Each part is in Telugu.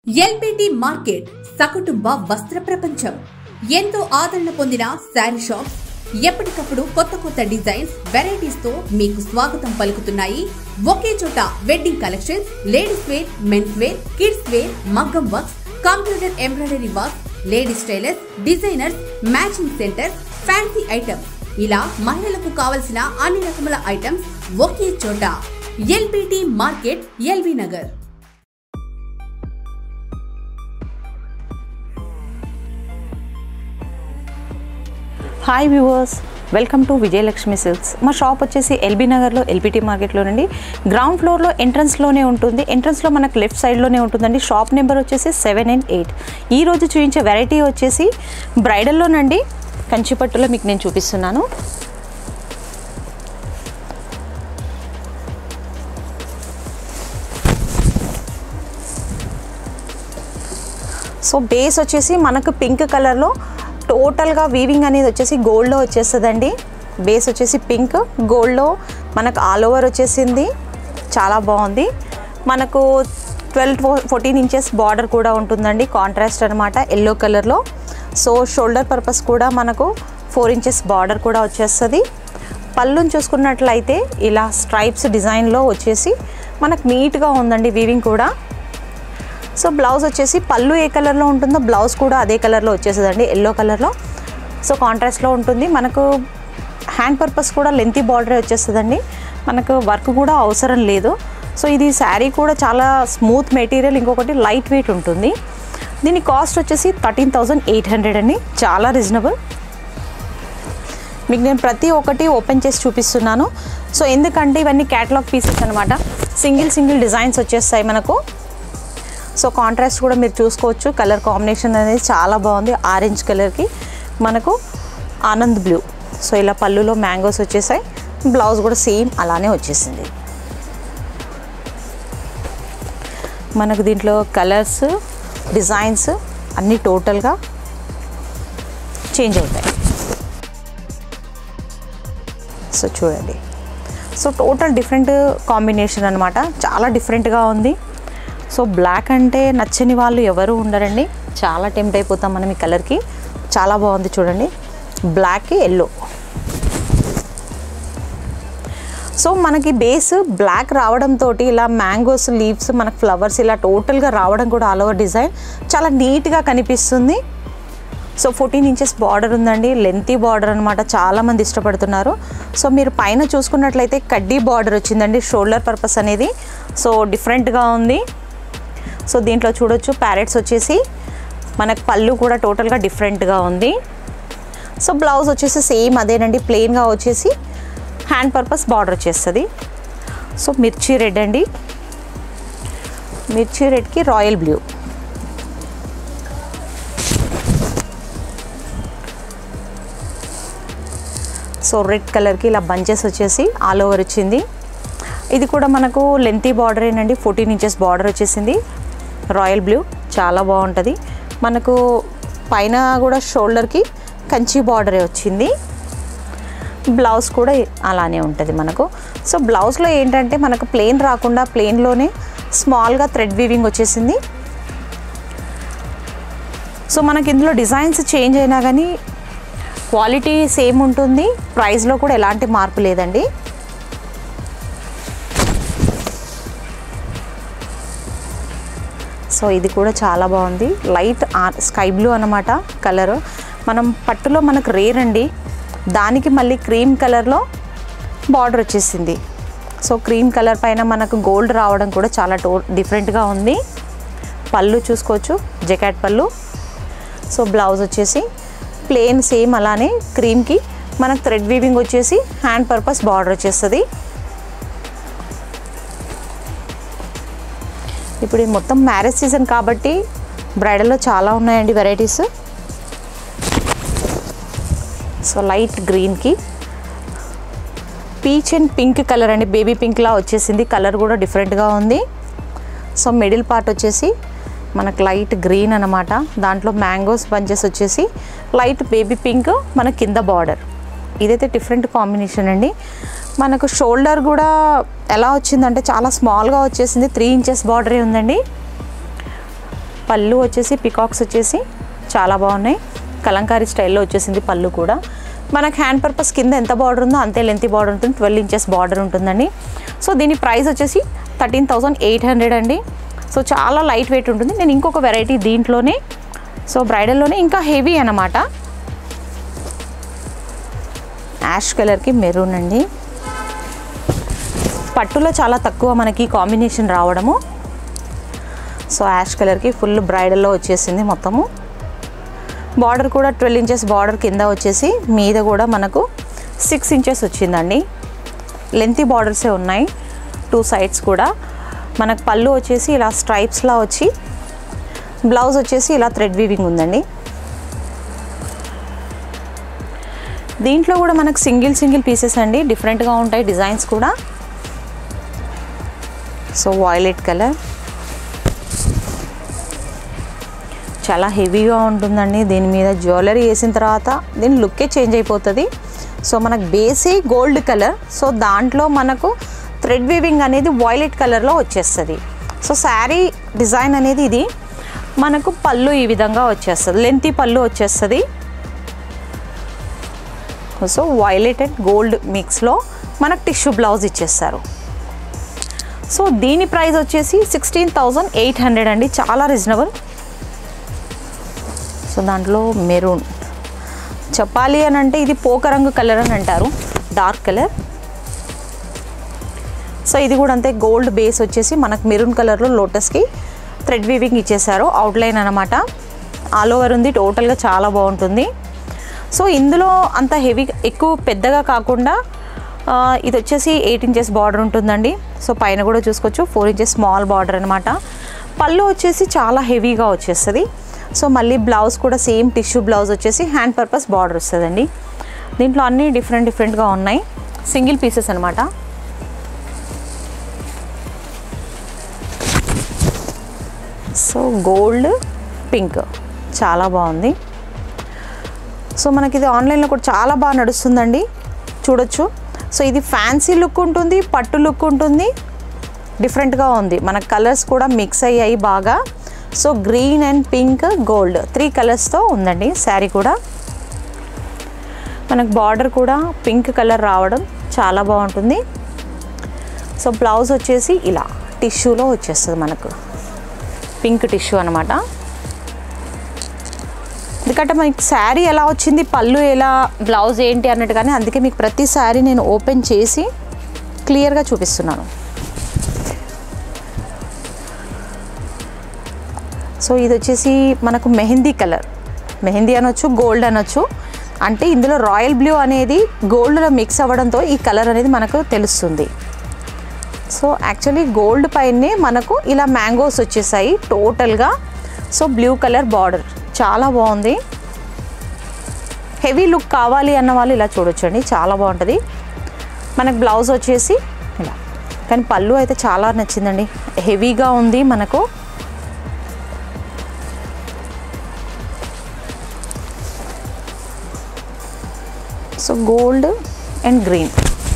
ఎల్బిటి మార్కెట్ సకుటుంబ వస్త్ర ప్రపంచం ఎంతో ఆదరణ పొందిన శారీ షాప్స్ ఎప్పటికప్పుడు కొత్త కొత్త డిజైన్స్ వెరైటీస్ తో మీకు స్వాగతం పలుకుతున్నాయి ఒకే చోట wedding collections ladies wear men's wear kids wear మగ్గం works computer embroidery work ladies tailors designers matching centre fancy items ఇలా మహిళలకు కావలసిన అన్ని రకముల ఐటమ్స్ ఒకే చోట LBT market LB Nagar hi viewers welcome to Vijayalakshmi silks మా షాప్ వచ్చేసి ఎల్బీ నగర్లో ఎల్బిటి మార్కెట్లో నుండి గ్రౌండ్ ఫ్లోర్లో ఎంట్రన్స్లోనే ఉంటుంది ఎంట్రన్స్లో మనకు లెఫ్ట్ సైడ్లోనే ఉంటుందండి షాప్ నెంబర్ వచ్చేసి సెవెన్ అండ్ ఎయిట్ ఈ రోజు చూపించే వెరైటీ వచ్చేసి బ్రైడల్లోనండి కంచిపట్టులో మీకు నేను చూపిస్తున్నాను సో బేస్ వచ్చేసి మనకు పింక్ కలర్లో టోటల్గా వీవింగ్ అనేది వచ్చేసి గోల్డ్లో వచ్చేస్తుందండి బేస్ వచ్చేసి పింక్ గోల్డ్లో మనకు ఆల్ ఓవర్ వచ్చేసింది చాలా బాగుంది మనకు ట్వెల్వ్ ఫోర్టీన్ ఇంచెస్ బార్డర్ కూడా ఉంటుందండి కాంట్రాస్ట్ అనమాట ఎల్లో కలర్లో సో షోల్డర్ పర్పస్ కూడా మనకు ఫోర్ ఇంచెస్ బార్డర్ కూడా వచ్చేస్తుంది పళ్ళుని చూసుకున్నట్లయితే ఇలా స్ట్రైప్స్ డిజైన్లో వచ్చేసి మనకు నీట్గా ఉందండి వీవింగ్ కూడా సో బ్లౌజ్ వచ్చేసి పళ్ళు ఏ కలర్లో ఉంటుందో బ్లౌజ్ కూడా అదే కలర్లో వచ్చేస్తుందండి ఎల్లో కలర్లో సో కాంట్రాస్ట్లో ఉంటుంది మనకు హ్యాండ్ పర్పస్ కూడా లెంతీ బార్డరే వచ్చేస్తుందండి మనకు వర్క్ కూడా అవసరం లేదు సో ఇది శారీ కూడా చాలా స్మూత్ మెటీరియల్ ఇంకొకటి లైట్ వెయిట్ ఉంటుంది దీని కాస్ట్ వచ్చేసి థర్టీన్ థౌజండ్ ఎయిట్ హండ్రెడ్ అండి చాలా రీజనబుల్ మీకు నేను ప్రతి ఒక్కటి ఓపెన్ చేసి చూపిస్తున్నాను సో ఎందుకంటే ఇవన్నీ క్యాటలాగ్ పీసెస్ అనమాట సింగిల్ సింగిల్ డిజైన్స్ వచ్చేస్తాయి మనకు సో కాంట్రాస్ట్ కూడా మీరు చూసుకోవచ్చు కలర్ కాంబినేషన్ అనేది చాలా బాగుంది ఆరెంజ్ కలర్కి మనకు ఆనంద్ బ్లూ సో ఇలా పళ్ళులో మ్యాంగోస్ వచ్చేసాయి బ్లౌజ్ కూడా సేమ్ అలానే వచ్చేసింది మనకు దీంట్లో కలర్స్ డిజైన్స్ అన్నీ టోటల్గా చేంజ్ అవుతాయి సో చూడండి సో టోటల్ డిఫరెంట్ కాంబినేషన్ అనమాట చాలా డిఫరెంట్గా ఉంది సో బ్లాక్ అంటే నచ్చని వాళ్ళు ఎవరు ఉండరండి చాలా టెంప్ట్ అయిపోతాం మనం ఈ కలర్కి చాలా బాగుంది చూడండి బ్లాక్కి ఎల్లో సో మనకి బేస్ బ్లాక్ రావడంతో ఇలా మ్యాంగోస్ లీవ్స్ మనకు ఫ్లవర్స్ ఇలా టోటల్గా రావడం కూడా ఆల్ ఓవర్ డిజైన్ చాలా నీట్గా కనిపిస్తుంది సో ఫోర్టీన్ ఇంచెస్ బార్డర్ ఉందండి లెంతీ బార్డర్ అనమాట చాలామంది ఇష్టపడుతున్నారు సో మీరు పైన చూసుకున్నట్లయితే కడ్డీ బార్డర్ వచ్చిందండి షోల్డర్ పర్పస్ అనేది సో డిఫరెంట్గా ఉంది సో దీంట్లో చూడొచ్చు ప్యారెట్స్ వచ్చేసి మనకు పళ్ళు కూడా టోటల్గా డిఫరెంట్గా ఉంది సో బ్లౌజ్ వచ్చేసి సేమ్ అదేనండి ప్లెయిన్గా వచ్చేసి హ్యాండ్ పర్పస్ బార్డర్ వచ్చేస్తుంది సో మిర్చి రెడ్ అండి మిర్చి రెడ్కి రాయల్ బ్లూ సో రెడ్ కలర్కి ఇలా బంచెస్ వచ్చేసి ఆల్ ఓవర్ వచ్చింది ఇది కూడా మనకు లెంతీ బార్డర్ ఏనండి ఫోర్టీన్ ఇంచెస్ బార్డర్ వచ్చేసింది రాయల్ బ్లూ చాలా బాగుంటుంది మనకు పైన కూడా షోల్డర్కి కంచి బార్డరే వచ్చింది బ్లౌజ్ కూడా అలానే ఉంటుంది మనకు సో బ్లౌజ్లో ఏంటంటే మనకు ప్లెయిన్ రాకుండా ప్లెయిన్లోనే స్మాల్గా థ్రెడ్ వీవింగ్ వచ్చేసింది సో మనకి ఇందులో డిజైన్స్ చేంజ్ అయినా కానీ క్వాలిటీ సేమ్ ఉంటుంది ప్రైస్లో కూడా ఎలాంటి మార్పు లేదండి సో ఇది కూడా చాలా బాగుంది లైట్ స్కై బ్లూ అనమాట కలర్ మనం పట్టులో మనకు రేర్ అండి దానికి మళ్ళీ క్రీమ్ కలర్లో బార్డర్ వచ్చేసింది సో క్రీమ్ కలర్ పైన మనకు గోల్డ్ రావడం కూడా చాలా టో డిఫరెంట్గా ఉంది పళ్ళు చూసుకోవచ్చు జకాట్ పళ్ళు సో బ్లౌజ్ వచ్చేసి ప్లెయిన్ సేమ్ అలానే క్రీమ్కి మనకు థ్రెడ్ వీవింగ్ వచ్చేసి హ్యాండ్ పర్పస్ బార్డర్ వచ్చేస్తుంది ఇప్పుడు ఇది మొత్తం మ్యారేజ్ సీజన్ కాబట్టి బ్రైడల్లో చాలా ఉన్నాయండి వెరైటీస్ సో లైట్ గ్రీన్కి పీచ్ అండ్ పింక్ కలర్ అండి బేబీ పింక్లా వచ్చేసింది కలర్ కూడా డిఫరెంట్గా ఉంది సో మిడిల్ పార్ట్ వచ్చేసి మనకు లైట్ గ్రీన్ అనమాట దాంట్లో మ్యాంగోస్ బంచెస్ వచ్చేసి లైట్ బేబీ పింక్ మన కింద బార్డర్ ఇదైతే డిఫరెంట్ కాంబినేషన్ అండి మనకు షోల్డర్ కూడా ఎలా వచ్చిందంటే చాలా స్మాల్గా వచ్చేసింది త్రీ ఇంచెస్ బార్డరే ఉందండి పళ్ళు వచ్చేసి పికాక్స్ వచ్చేసి చాలా బాగున్నాయి కలంకారీ స్టైల్లో వచ్చేసింది పళ్ళు కూడా మనకు హ్యాండ్ పర్పస్ కింద ఎంత బార్డర్ ఉందో అంతే లెంత్ బార్డర్ ఉంటుంది ట్వెల్వ్ ఇంచెస్ బార్డర్ ఉంటుందండి సో దీని ప్రైస్ వచ్చేసి థర్టీన్ థౌజండ్ ఎయిట్ హండ్రెడ్ అండి సో చాలా లైట్ వెయిట్ ఉంటుంది నేను ఇంకొక వెరైటీ దీంట్లోనే సో బ్రైడల్లోనే ఇంకా హెవీ అన్నమాట యాష్ కలర్కి మెరూన్ అండి పట్టులో చాలా తక్కువ మనకి కాంబినేషన్ రావడము సో యాష్ కలర్కి ఫుల్ బ్రైడల్లో వచ్చేసింది మొత్తము బార్డర్ కూడా ట్వెల్వ్ ఇంచెస్ బార్డర్ కింద వచ్చేసి మీద కూడా మనకు సిక్స్ ఇంచెస్ వచ్చిందండి లెంతీ బార్డర్సే ఉన్నాయి టూ సైడ్స్ కూడా మనకు పళ్ళు వచ్చేసి ఇలా స్ట్రైప్స్లా వచ్చి బ్లౌజ్ వచ్చేసి ఇలా థ్రెడ్ వీవింగ్ ఉందండి దీంట్లో కూడా మనకు సింగిల్ సింగిల్ పీసెస్ అండి డిఫరెంట్గా ఉంటాయి డిజైన్స్ కూడా సో వాయిలెట్ కలర్ చాలా హెవీగా ఉంటుందండి దీని మీద జ్యువెలరీ వేసిన తర్వాత దీని లుక్కే చేంజ్ అయిపోతుంది సో మనకు బేసే గోల్డ్ కలర్ సో దాంట్లో మనకు థ్రెడ్ వీవింగ్ అనేది వాయిలెట్ కలర్లో వచ్చేస్తుంది సో శారీ డిజైన్ అనేది ఇది మనకు పళ్ళు ఈ విధంగా వచ్చేస్తుంది లెంతీ పళ్ళు వచ్చేస్తుంది సో వైలెట్ అండ్ గోల్డ్ మిక్స్లో మనకు టిష్యూ బ్లౌజ్ ఇచ్చేస్తారు సో దీని ప్రైస్ వచ్చేసి సిక్స్టీన్ థౌజండ్ ఎయిట్ హండ్రెడ్ అండి చాలా రీజనబుల్ సో దాంట్లో మెరూన్ చెప్పాలి అని అంటే ఇది పోక రంగు కలర్ అని అంటారు డార్క్ కలర్ సో ఇది కూడా అంతే గోల్డ్ బేస్ వచ్చేసి మనకు మెరూన్ కలర్లో లోటస్కి థ్రెడ్ వీవింగ్ ఇచ్చేసారు అవుట్లైన్ అనమాట ఆల్ ఓవర్ ఉంది టోటల్గా చాలా బాగుంటుంది సో ఇందులో అంత హెవీ ఎక్కువ పెద్దగా కాకుండా ఆ, ఇది వచ్చేసి ఎయిట్ ఇంచెస్ బార్డర్ ఉంటుందండి సో పైన కూడా చూసుకోవచ్చు ఫోర్ ఇంచెస్ స్మాల్ బార్డర్ అనమాట పళ్ళు వచ్చేసి చాలా హెవీగా వచ్చేస్తుంది సో మళ్ళీ బ్లౌజ్ కూడా సేమ్ టిష్యూ బ్లౌజ్ వచ్చేసి హ్యాండ్ పర్పస్ బార్డర్ వస్తుందండి దీంట్లో అన్నీ డిఫరెంట్ డిఫరెంట్గా ఉన్నాయి సింగిల్ పీసెస్ అనమాట సో గోల్డ్ పింక్ చాలా బాగుంది సో మనకి ఇది ఆన్లైన్లో కూడా చాలా బాగా నడుస్తుందండి చూడొచ్చు సో ఇది ఫ్యాన్సీ లుక్ ఉంటుంది పట్టు లుక్ ఉంటుంది డిఫరెంట్గా ఉంది మన కలర్స్ కూడా మిక్స్ అయ్యాయి బాగా so green and pink gold three కలర్స్తో ఉందండి శారీ కూడా మనకు బార్డర్ కూడా పింక్ కలర్ రావడం చాలా బాగుంటుంది సో బ్లౌజ్ వచ్చేసి ఇలా టిష్యూలో వచ్చేస్తుంది మనకు పింక్ టిష్యూ అనమాట ఎందుకంటే మీకు శారీ ఎలా వచ్చింది పళ్ళు ఎలా బ్లౌజ్ ఏంటి అన్నట్టుగానే అందుకే మీకు ప్రతి శారీ నేను ఓపెన్ చేసి క్లియర్గా చూపిస్తున్నాను సో ఇది వచ్చేసి మనకు మెహందీ కలర్ మెహందీ అనొచ్చు గోల్డ్ అనొచ్చు అంటే ఇందులో రాయల్ బ్లూ అనేది గోల్డ్లో మిక్స్ అవ్వడంతో ఈ కలర్ అనేది మనకు తెలుస్తుంది సో యాక్చువల్లీ గోల్డ్ పైనే మనకు ఇలా మ్యాంగోస్ వచ్చేసాయి టోటల్గా సో బ్లూ కలర్ బార్డర్ చాలా బాగుంది హెవీ లుక్ కావాలి అన్న వాళ్ళు ఇలా చూడొచ్చండి చాలా బాగుంటుంది మనకు బ్లౌజ్ వచ్చేసి ఇలా కానీ పళ్ళు అయితే చాలా నచ్చిందండి హెవీగా ఉంది మనకు so gold and green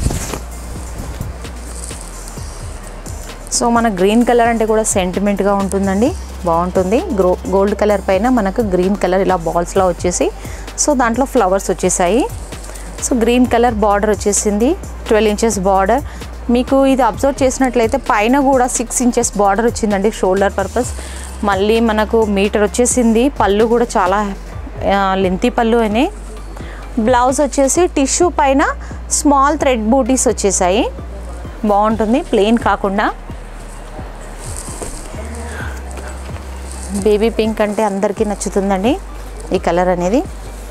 so మన గ్రీన్ కలర్ అంటే కూడా సెంటిమెంట్గా ఉంటుందండి బాగుంటుంది గ్రో గోల్డ్ కలర్ పైన మనకు గ్రీన్ కలర్ ఇలా బాల్స్లా వచ్చేసి సో దాంట్లో ఫ్లవర్స్ వచ్చేసాయి సో గ్రీన్ కలర్ బార్డర్ వచ్చేసింది ట్వెల్వ్ ఇంచెస్ బార్డర్ మీకు ఇది అబ్జర్వ్ చేసినట్లయితే పైన కూడా సిక్స్ ఇంచెస్ బార్డర్ వచ్చిందండి షోల్డర్ పర్పస్ మళ్ళీ మనకు మీటర్ వచ్చేసింది పళ్ళు కూడా చాలా లెంతీ పళ్ళు అని బ్లౌజ్ వచ్చేసి టిష్యూ పైన స్మాల్ థ్రెడ్ బూటీస్ వచ్చేసాయి బాగుంటుంది ప్లెయిన్ కాకుండా బేబీ పింక్ అంటే అందరికీ నచ్చుతుందండి ఈ కలర్ అనేది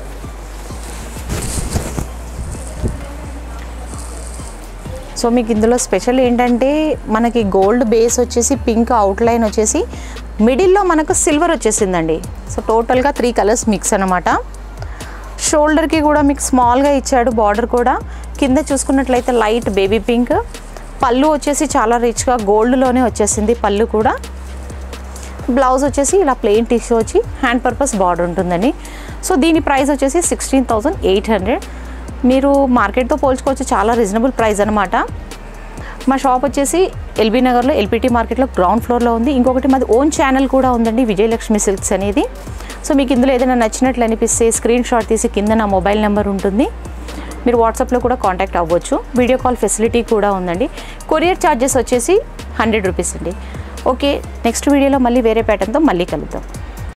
సో మీకు ఇందులో స్పెషల్ ఏంటంటే మనకి గోల్డ్ బేస్ వచ్చేసి పింక్ అవుట్లైన్ వచ్చేసి మిడిల్లో మనకు సిల్వర్ వచ్చేసిందండి సో టోటల్గా త్రీ కలర్స్ మిక్స్ అనమాట షోల్డర్కి కూడా మీకు స్మాల్గా ఇచ్చాడు బార్డర్ కూడా కింద చూసుకున్నట్లయితే లైట్ బేబీ పింక్ పళ్ళు వచ్చేసి చాలా రిచ్గా గోల్డ్లోనే వచ్చేసింది పళ్ళు కూడా బ్లౌజ్ వచ్చేసి ఇలా ప్లెయిన్ టిష్యూ వచ్చి హ్యాండ్ పర్పస్ బార్డర్ ఉంటుందండి సో దీని ప్రైస్ వచ్చేసి సిక్స్టీన్ థౌజండ్ ఎయిట్ హండ్రెడ్ మీరు మార్కెట్తో పోల్చుకోవచ్చు చాలా రీజనబుల్ ప్రైస్ అనమాట మా షాప్ వచ్చేసి ఎల్బీ నగర్లో ఎల్పిటి మార్కెట్లో గ్రౌండ్ ఫ్లోర్లో ఉంది ఇంకొకటి మాది ఓన్ ఛానల్ కూడా ఉందండి విజయలక్ష్మి సిల్క్స్ అనేది సో మీకు ఇందులో ఏదైనా నచ్చినట్లు అనిపిస్తే స్క్రీన్ షాట్ తీసి కింద నా మొబైల్ నెంబర్ ఉంటుంది మీరు వాట్సాప్లో కూడా కాంటాక్ట్ అవ్వచ్చు వీడియో కాల్ ఫెసిలిటీ కూడా ఉందండి కొరియర్ ఛార్జెస్ వచ్చేసి హండ్రెడ్ రూపీస్ అండి ఓకే నెక్స్ట్ వీడియోలో మళ్ళీ వేరే ప్యాటర్న్తో మళ్ళీ కలుద్దాం